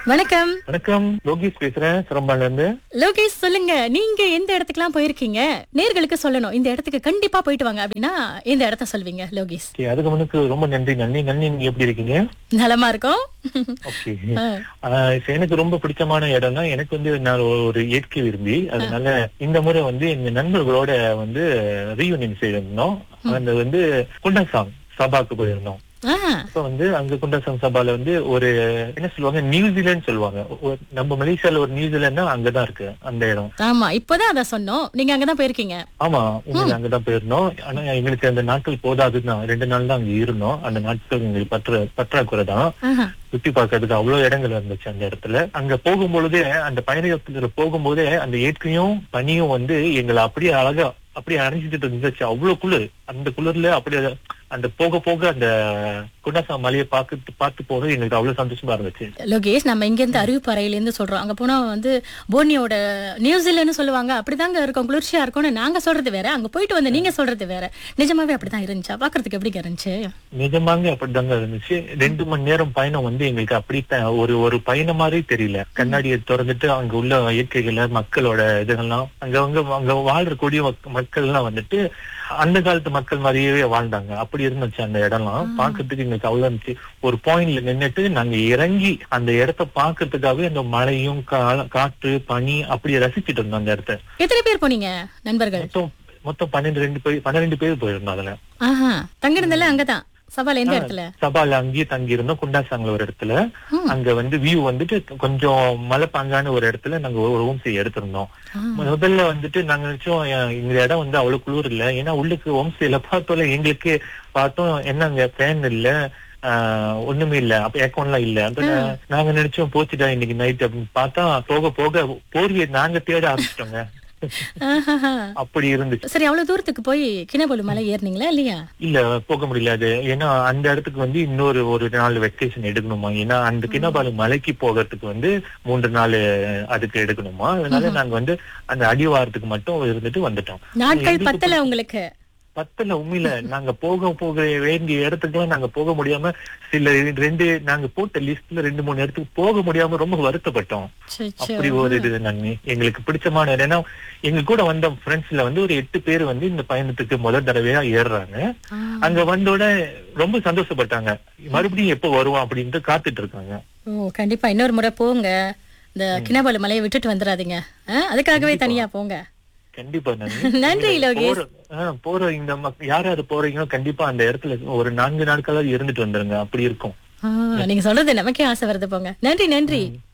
வணக்கம் வணக்கம் லோகேஷ் பேசுறேன் சிரம்பால இருந்து லோகேஷ் சொல்லுங்க நீங்க எந்த இடத்துக்குலாம் போயிருக்கீங்க நேர்களுக்கு சொல்லணும் இந்த இடத்துக்கு கண்டிப்பா போயிட்டு வாங்க அப்படின்னா எந்த இடத்த சொல்வீங்க லோகேஷ் Okay, அதுக்கு முன்னுக்கு ரொம்ப நன்றி நன்றி நன்றி நீங்க எப்படி இருக்கீங்க நலமா இருக்கும் ஓகே ஆ. எனக்கு ரொம்ப பிடிச்சமான இடம்னா எனக்கு வந்து நான் ஒரு- ஒரு இயற்கை விரும்பி அதனால இந்த முறை வந்து எங்க நண்பர்களோட வந்து ரீயூனியன் செய்திருந்தோம் அந்த வந்து குண்டசாங் சபாக்கு போயிருந்தோம் ஆ, இப்ப வந்து அங்க குண்டசாங் சபால வந்து ஒரு என்ன சொல்லுவாங்க நியூசிலாந்து சொல்லுவாங்க ஒரு- நம்ம மலேசியால ஒரு நியூசிலாந்துனா அங்கதான் இருக்கு அந்த இடம் ஆமா இப்பதான் அத சொன்னோம் நீங்க அங்கதான் போயிருக்கீங்க ஆமா உண்மையில அங்கதான் போயிருந்தோம் ஆனா எங்களுக்கு அந்த நாட்கள் போதாதுதான் ரெண்டு நாள் தான் அங்க இருந்தோம் அந்த நாட்கள் எங்களுக்கு பற்ற பற்றாக்குறை தான் ஆஹா. சுத்தி பார்க்கறதுக்கு அவ்வளவு இடங்கள் இருந்துச்சு அந்த இடத்துல அங்க போகும்பொழுதே அந்த பயணத்துல போகும்போதே அந்த இயற்கையும் பனியும் வந்து எங்களை அப்படியே அழகா அப்படியே அணைச்சிட்டு இருந்துச்சு அவ்வளவு குளிர் அந்த குளிர்ல அப்படியே அந்த போக போக அந்த குண்டாசா மலையை பார்த்து பார்த்து போக எங்களுக்கு அவ்வளவு சந்தோஷமா இருந்துச்சு லோகேஷ் நம்ம இங்க இருந்து அறிவிப்பறையில இருந்து சொல்றோம் அங்க போனா வந்து போர்னியோட நியூசிலாந்து சொல்லுவாங்க அப்படிதாங்க இருக்கும் குளிர்ச்சியா இருக்கும்னு நாங்க சொல்றது வேற அங்க போயிட்டு வந்து நீங்க சொல்றது வேற நிஜமாவே அப்படிதான் இருந்துச்சா பாக்குறதுக்கு எப்படி இருந்துச்சு நிஜமாங்க அப்படிதாங்க இருந்துச்சு ரெண்டு மணி நேரம் பயணம் வந்து எங்களுக்கு அப்படி த- ஒரு ஒரு பயணம் மாதிரி தெரியல கண்ணாடியை திறந்துட்டு அங்க உள்ள இயற்கைகளை மக்களோட இதுகள்லாம் அங்க அங்க அங்க வாழ்ற கூடிய மக்கள் எல்லாம் வந்துட்டு அந்த காலத்து மக்கள் மாதிரியே வாழ்ந்தாங்க அப்படி இருந்துச்சு அந்த இடம்லாம் பாக்குறதுக்கு எங்களுக்கு அவ்வளவு இருந்துச்சு ஒரு பாயிண்ட்ல நின்னுட்டு நாங்க இறங்கி அந்த இடத்த பாக்குறதுக்காகவே அந்த மழையும் கா- காற்று பனி அப்படியே ரசிச்சிட்டு இருந்தோம் அந்த இடத்த எத்தனை பேர் போனீங்க நண்பர்கள் மொத்தம் மொத்தம் பன்னெண்டு ரெண்டு பேர் பன்னிரெண்டு பேர் போயிருந்தோம் அதுல ஆஹா தங்கிருந்தல அங்கதான் சவால் எந்த இடத்துல சபால அங்கேயே தங்கி இருந்தோம் குண்டாசாங்கல ஒரு இடத்துல ம். அங்க வந்து வியூ வந்துட்டு கொஞ்சம் மலைப்பாங்கான ஒரு இடத்துல நாங்க ஒரு ரூம் செய்ய எடுத்திருந்தோம் ஆ. முதல்ல வந்துட்டு நாங்க நினைச்சோம் அஹ், இந்த இடம் வந்து அவ்வளவு குளிர் இல்ல ஏன்னா உள்ளுக்கு ஹோம் ஸ்டேல பார்த்தோம்ல எங்களுக்கு பார்த்தோம் என்னங்க ஃபேன் இல்ல ஆஹ், ஒண்ணுமே இல்ல அப்ப ஏக்கம்லாம் இல்ல அப்ப நா- நாங்க நினைச்சோம் போச்சுடா இன்னைக்கு நைட் அப்படின்னு பார்த்தா போக போக போர்வியை நாங்க தேட ஆரம்பிச்சிட்டோங்க ஆஹாஹா. அப்படி இருந்துச்சு சரி அவ்வளவு தூரத்துக்கு போய் கிணபோலு மலை ஏறினீங்களா இல்லையா இல்ல போக முடியல ஏன்னா அந்த இடத்துக்கு வந்து இன்னொரு ஒரு நாள் வெக்கேஷன் எடுக்கணுமா ஏன்னா அந்த கிணபாலு மலைக்கு போகிறதுக்கு வந்து மூன்று நாள் அதுக்கு எடுக்கணுமா அதனால நாங்க வந்து அந்த அடிவாரத்துக்கு மட்டும் இருந்துட்டு வந்துட்டோம் நாட்கள் எங்களுக்கு பத்தல உங்களுக்கு பத்தல உண்மையில நாங்க போக போக வேண்டிய இடத்துக்குலாம் நாங்க போக முடியாம சில ரெண்டு நாங்க போட்ட லிஸ்ட்ல ரெண்டு மூணு இடத்துக்கு போக முடியாம ரொம்ப வருத்தப்பட்டோம் சச்சோ. அப்படி ஒரு இது நன்மை எங்களுக்கு பிடிச்சமான இடம். ஏன்னா எங்க கூட வந்த ஃப்ரெண்ட்ஸ்ல வந்து ஒரு எட்டு பேர் வந்து இந்த பயணத்துக்கு முதல் தடவையா ஏறுறாங்க ஆ. அங்க வந்தோட ரொம்ப சந்தோஷப்பட்டாங்க மறுபடியும் எப்போ வருவோம் அப்படின்ட்டு காத்துட்டு இருக்காங்க ஓ கண்டிப்பா இன்னொரு முறை போங்க இந்த கிணபோலு மலையை விட்டுட்டு வந்துடாதீங்க ஆ, அதுக்காகவே தனியா போங்க கண்டிப்பா நன்றி, லோகேஷ். போற ஆ, போற இந்த மக்- யார் யாரு போறீங்களோ கண்டிப்பா அந்த இடத்துல ஒரு நான்கு நாட்களாவது இருந்துட்டு வந்துருங்க அப்படி இருக்கும் ஆ, நீங்க சொல்றது நமக்கே ஆசை வருது போங்க நன்றி நன்றி